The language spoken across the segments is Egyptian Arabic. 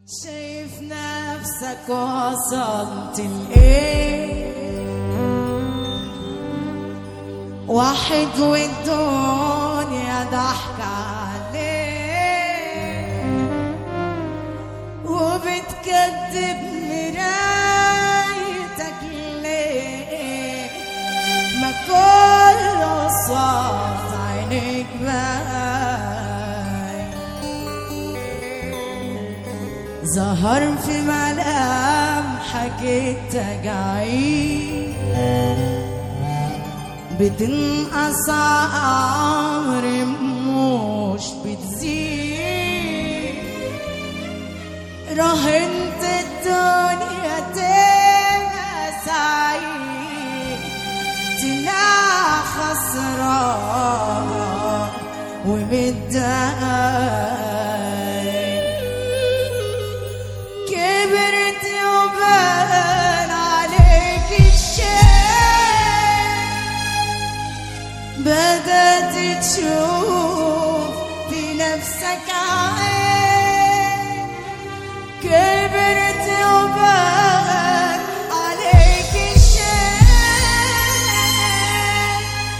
شايف نفسك وصلت لإيه واحد والدنيا ضحك عليه وبتكذب مرايتك ليه ما كل صوت عينيك باين ظهر في ملامحك التجاعيد بتنقص عمر مش بتزيد راهنت الدنيا تبقى سعيد طلع خسران ومتضايق كبرت وبان عليك الشيء بدأت تشوف في نفسك عين كبرت وبان عليك الشيء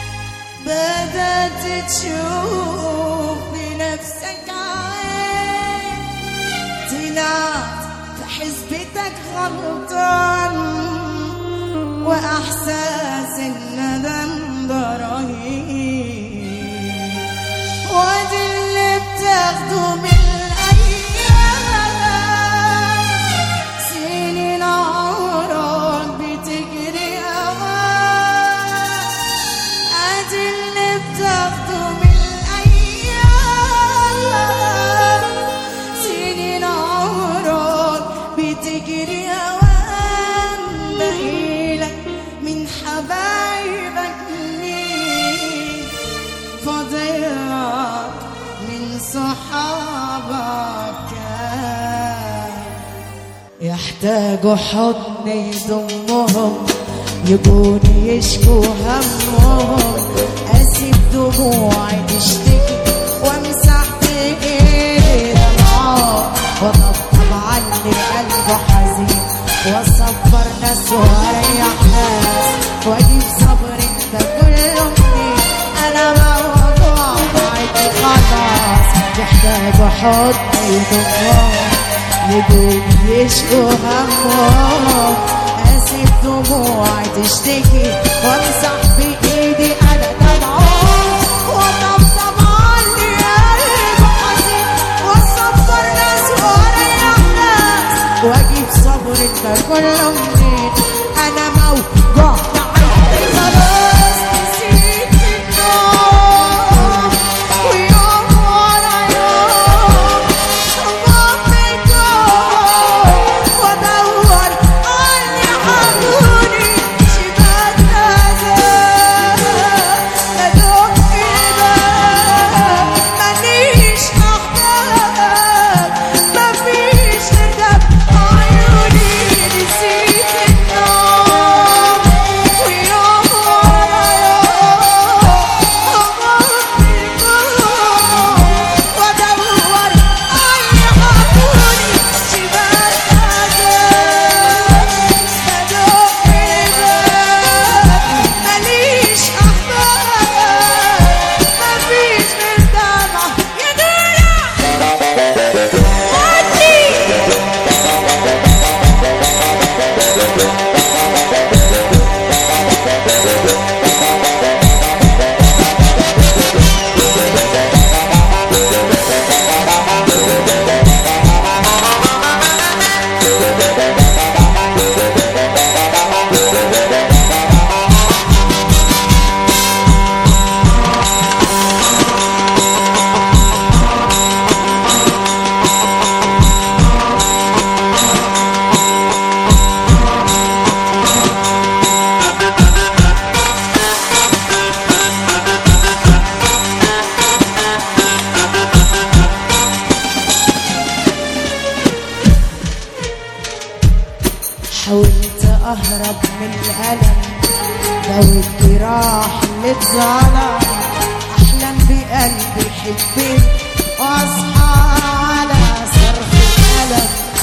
بدأت تشوف في نفسك عين طلعت في حسبتك غلطان وإحساس الندم ده رهيب وادي اللي بتاخده من الأيام سنين عمرك بتجري أوام ادي اللي بتاخده من الأيام سنين عمرك بتجري أوام بهيلك من حبايبك مين فاضلك من صحابك كام يحتاجوا حضن يضمهم يجون يشكوا همهم اسيب دموعي تشتكي وامسح بايدي دمعات واطبطب على اللي قلبه حزين واصبر ناس واريح ناس واجيب صبر انت كله منين انا موضوع بعدي خلاص يحتاجوا حضن يضمهم يجون يشكوا همهم اسيب دموعي تشتكي وامسح بايدي انا دمعهم واطبطب على اللي قلبه حزين واصبر ناس واريح ناس واجيب صبر انت كله منين انا موجوع تعبت خلاص نسيت النوم ويوم ورا يوم وادور عني حضوني شبات ادوق الباب ماليش احباب مفيش ندم عيوني نسيت النوم ويوم ورا يوم وادور عني حضوني شبات ادوق الباب ماليش احباب مفيش غير دمعة يا دنيا ودي حاولت اهرب من الالم داوي الجراح اللي اتظلم احلم بقلبي يحبني واصحى على صرخ الالم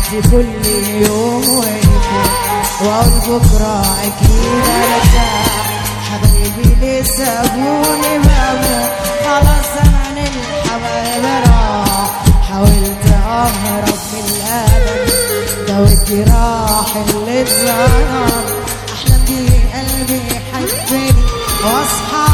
وعدي كل يوم ويفوت واقول بكره اكيد ارتاح حبايبي اللي سابوني بابو خلاص زمن الحبايب راح حاولت اهرب من الالم دوت جراح اللي اتظلم احلم بيه قلبي يحبني واصحى